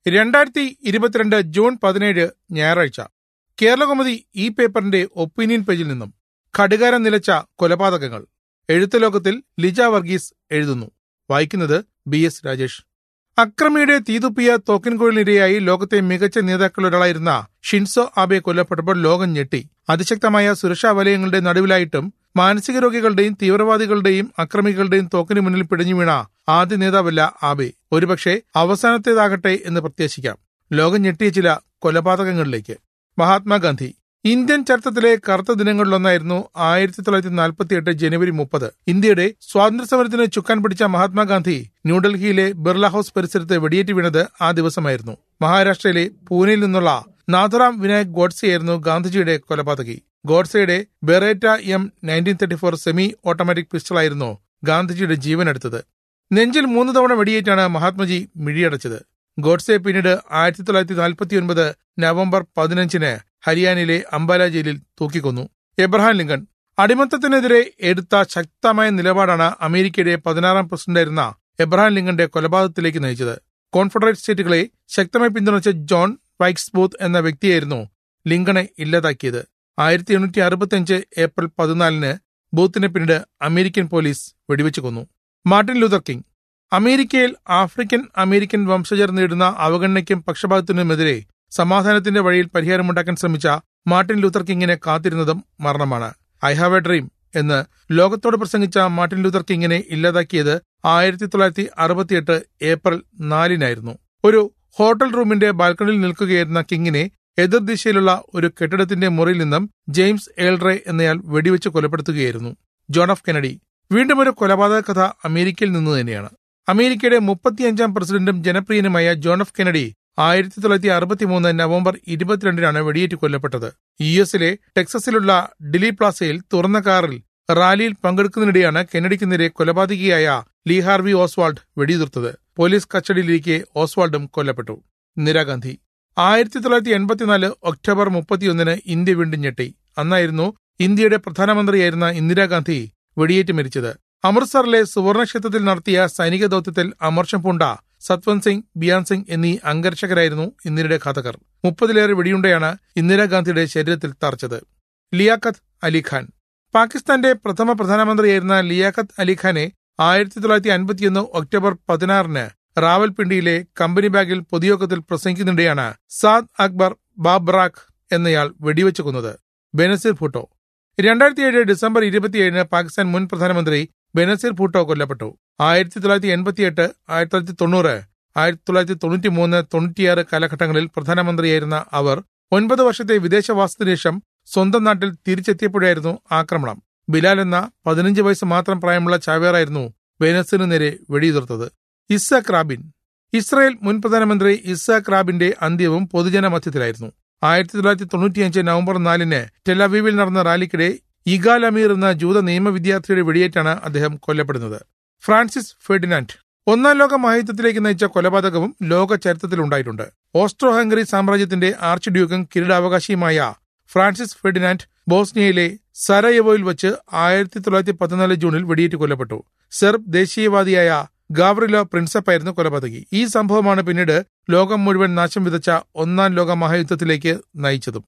രണ്ടായിരത്തി ഇരുപത്തിരണ്ട് ജൂൺ പതിനേഴ് ഞായറാഴ്ച കേരളകൗമുദി ഈ പേപ്പറിന്റെ ഒപ്പീനിയൻ പേജിൽ നിന്നും ഘടികാരം നിലച്ച കൊലപാതകങ്ങൾ എഴുത്ത് ലോകത്തിൽ ലിജ വർഗീസ് എഴുതുന്നു വായിക്കുന്നത് ബി എസ് രാജേഷ് അക്രമിയുടെ തീതുപ്പിയ തോക്കിൻകുഴലിനിരയായി ലോകത്തെ മികച്ച നേതാക്കളിലൊരാളായിരുന്ന ഷിൻസോ ആബെ കൊല്ലപ്പെട്ടപ്പോൾ ലോകം ഞെട്ടി അതിശക്തമായ സുരക്ഷാ വലയങ്ങളുടെ നടുവിലായിട്ടും മാനസിക രോഗികളുടെയും തീവ്രവാദികളുടെയും അക്രമികളുടെയും തോക്കിന് മുന്നിൽ പിടിഞ്ഞു വീണ ആദ്യ നേതാവല്ല ആബെ ഒരുപക്ഷെ അവസാനത്തേതാകട്ടെ എന്ന് പ്രത്യാശിക്കാം ലോകം ഞെട്ടിയ ചില കൊലപാതകങ്ങളിലേക്ക് മഹാത്മാഗാന്ധി ഇന്ത്യൻ ചരിത്രത്തിലെ കറുത്ത ദിനങ്ങളിലൊന്നായിരുന്നു ആയിരത്തി തൊള്ളായിരത്തി നാൽപ്പത്തി എട്ട് ജനുവരി മുപ്പത് ഇന്ത്യയുടെ സ്വാതന്ത്ര്യ സമരത്തിന് ചുക്കാൻ പിടിച്ച മഹാത്മാഗാന്ധി ന്യൂഡൽഹിയിലെ ബിർള ഹൌസ് പരിസരത്ത് വെടിയേറ്റ് വീണത് ആ ദിവസമായിരുന്നു മഹാരാഷ്ട്രയിലെ പൂനെയിൽ നിന്നുള്ള നാഥറാം വിനായക് ഗോഡ്സെയായിരുന്നു ഗാന്ധിജിയുടെ കൊലപാതകി ഗോഡ്സെയുടെ Beretta M nineteen thirty four semi automatic പിസ്റ്റളായിരുന്നു ഗാന്ധിജിയുടെ ജീവനെടുത്തത് നെഞ്ചിൽ മൂന്ന് തവണ വെടിയേറ്റാണ് മഹാത്മജി മിഴിയടച്ചത് ഗോഡ്സെ പിന്നീട് ആയിരത്തി തൊള്ളായിരത്തി നാൽപ്പത്തി ഒൻപത് നവംബർ പതിനഞ്ചിന് ഹരിയാനയിലെ അംബാല ജയിലിൽ തൂക്കിക്കൊന്നു എബ്രഹാം ലിങ്കൺ അടിമത്തത്തിനെതിരെ എടുത്ത ശക്തമായ നിലപാടാണ് അമേരിക്കയുടെ പതിനാറാം പ്രസിഡന്റായിരുന്ന എബ്രഹാം ലിങ്കന്റെ കൊലപാതകത്തിലേക്ക് നയിച്ചത് കോൺഫെഡറേറ്റ് സ്റ്റേറ്റുകളെ ശക്തമായി പിന്തുണച്ച ജോൺ വൈക്സ് ബൂത്ത് എന്ന വ്യക്തിയായിരുന്നു ലിങ്കണെ ഇല്ലാതാക്കിയത് ആയിരത്തി എണ്ണൂറ്റി അറുപത്തിയഞ്ച് ഏപ്രിൽ പതിനാലിന് ബൂത്തിനെ പിന്നീട് അമേരിക്കൻ പോലീസ് വെടിവെച്ചു കൊന്നു മാർട്ടിൻ ലൂതർ കിങ് അമേരിക്കയിൽ ആഫ്രിക്കൻ അമേരിക്കൻ വംശജർ നേടുന്ന അവഗണനയ്ക്കും പക്ഷപാതത്തിനുമെതിരെ സമാധാനത്തിന്റെ വഴിയിൽ പരിഹാരമുണ്ടാക്കാൻ ശ്രമിച്ച മാർട്ടിൻ ലൂതർ കിങ്ങിനെ കാത്തിരുന്നതും മരണമാണ് ഐ ഹാവ് എ ഡ്രീം എന്ന് ലോകത്തോട് പ്രസംഗിച്ച മാർട്ടിൻ ലൂതർ കിങ്ങിനെ ഇല്ലാതാക്കിയത് ആയിരത്തി തൊള്ളായിരത്തി അറുപത്തിയെട്ട് ഏപ്രിൽ നാലിനായിരുന്നു ഒരു ഹോട്ടൽ റൂമിന്റെ ബാൽക്കണിയിൽ നിൽക്കുകയായിരുന്ന കിങ്ങിനെ എതിർദിശയിലുള്ള ഒരു കെട്ടിടത്തിന്റെ മുറിയിൽ നിന്നും ജെയിംസ് ഏൾറെ എന്നയാൾ വെടിവെച്ച് കൊലപ്പെടുത്തുകയായിരുന്നു ജോൺ ഓഫ് കെനഡി വീണ്ടും ഒരു കൊലപാതക കഥ അമേരിക്കയിൽ നിന്ന് തന്നെയാണ് അമേരിക്കയുടെ മുപ്പത്തിയഞ്ചാം പ്രസിഡന്റും ജനപ്രിയനുമായ ജോൺ എഫ് കെനഡി ആയിരത്തി തൊള്ളായിരത്തി അറുപത്തിമൂന്ന് നവംബർ ഇരുപത്തിരണ്ടിനാണ് വെടിയേറ്റ് കൊല്ലപ്പെട്ടത് യു എസിലെ ടെക്സസിലുള്ള ഡിലി പ്ലാസയിൽ തുറന്ന കാറിൽ റാലിയിൽ പങ്കെടുക്കുന്നതിനിടെയാണ് കെനഡിക്ക് നേരെ കൊലപാതകിയായ ലീ ഹാർവി ഓസ്വാൾഡ് വെടിയുതിർത്തത് പോലീസ് കസ്റ്റഡിയിലിരിക്കെ ഓസ്വാൾഡും കൊല്ലപ്പെട്ടു ഇന്ദിരാഗാന്ധി ആയിരത്തി തൊള്ളായിരത്തി എൺപത്തിനാല് ഒക്ടോബർ മുപ്പത്തിയൊന്നിന് ഇന്ത്യ വീണ്ടും ഞെട്ടി അന്നായിരുന്നു ഇന്ത്യയുടെ പ്രധാനമന്ത്രിയായിരുന്ന ഇന്ദിരാഗാന്ധി വെടിയേറ്റ് മരിച്ചത് അമൃത്സറിലെ സുവർണക്ഷേത്രത്തിൽ നടത്തിയ സൈനിക ദൌത്യത്തിൽ അമർഷം പൂണ്ട സത്വന്ത് സിംഗ് ബിയാൻ സിംഗ് എന്നീ അംഗരക്ഷകരായിരുന്നു ഇന്ത്യയുടെ ഘാതകർ മുപ്പതിലേറെ വെടിയുണ്ടയാണ് ഇന്ദിരാഗാന്ധിയുടെ ശരീരത്തിൽ തറച്ചത് ലിയാഖത്ത് അലിഖാൻ പാകിസ്ഥാന്റെ പ്രഥമ പ്രധാനമന്ത്രിയായിരുന്ന ലിയാഖത്ത് അലിഖാനെ ആയിരത്തി തൊള്ളായിരത്തി അൻപത്തിയൊന്ന് ഒക്ടോബർ പതിനാറിന് റാവൽപിണ്ടിയിലെ കമ്പനി ബാഗിൽ പൊതുയോഗത്തിൽ പ്രസംഗിക്കുന്നിടെയാണ് സാദ് അക്ബർ ബാബ്രാഖ് എന്നയാൾ വെടിവെച്ച് കൊന്നത് ബെനസീർ ഭൂട്ടോ രണ്ടായിരത്തി ഏഴ് ഡിസംബർ ഇരുപത്തിയേഴിന് പാകിസ്ഥാൻ മുൻ പ്രധാനമന്ത്രി ബെനസീർ ഭൂട്ടോ കൊല്ലപ്പെട്ടു ആയിരത്തി തൊള്ളായിരത്തി എൺപത്തിയെട്ട് ആയിരത്തി തൊള്ളായിരത്തി തൊണ്ണൂറ് ആയിരത്തി തൊള്ളായിരത്തി തൊണ്ണൂറ്റി മൂന്ന് തൊണ്ണൂറ്റിയാറ് കാലഘട്ടങ്ങളിൽ പ്രധാനമന്ത്രിയായിരുന്ന അവർ ഒൻപത് വർഷത്തെ വിദേശവാസത്തിനു ശേഷം സ്വന്തം നാട്ടിൽ തിരിച്ചെത്തിയപ്പോഴായിരുന്നു ആക്രമണം ബിലാൽ എന്ന പതിനഞ്ച് വയസ്സ് മാത്രം പ്രായമുള്ള ചാവേറായിരുന്നു ബെനസീറിന് നേരെ വെടിയുതിർത്തത് ഇസ്സാഖ് റാബിൻ ഇസ്രായേൽ മുൻ പ്രധാനമന്ത്രി ഇസ്സാഖ് റാബിന്റെ അന്ത്യവും പൊതുജന മധ്യത്തിലായിരുന്നു ആയിരത്തി തൊള്ളായിരത്തി തൊണ്ണൂറ്റിയഞ്ച് നവംബർ നാലിന് ടെലവീവിൽ നടന്ന റാലിക്കിടെ ഇഗാൽ അമീർ എന്ന ജൂത നിയമ വിദ്യാർത്ഥിയുടെ വെടിയേറ്റാണ് അദ്ദേഹം കൊല്ലപ്പെടുന്നത് ഫ്രാൻസിസ് ഫെർഡിനാൻഡ് ഒന്നാം ലോക മഹായുദ്ധത്തിലേക്ക് നയിച്ച കൊലപാതകവും ലോക ചരിത്രത്തിലുണ്ടായിട്ടുണ്ട് ഓസ്ട്രോ ഹംഗറി സാമ്രാജ്യത്തിന്റെ ആർച്ച് ഡ്യൂക്കും കിരീടാവകാശിയുമായ ഫ്രാൻസിസ് ഫെർഡിനാൻഡ് ബോസ്നിയയിലെ സരയവോയിൽ വെച്ച് ആയിരത്തി തൊള്ളായിരത്തി പതിനാല് ജൂണിൽ വെടിയേറ്റ് കൊല്ലപ്പെട്ടു സെർബ് ദേശീയവാദിയായ ഗാവ്രിലോ പ്രിൻസപ്പായിരുന്നു കൊലപാതകി ഈ സംഭവമാണ് പിന്നീട് ലോകം മുഴുവൻ നാശം വിതച്ച ഒന്നാം ലോക മഹായുദ്ധത്തിലേക്ക് നയിച്ചതും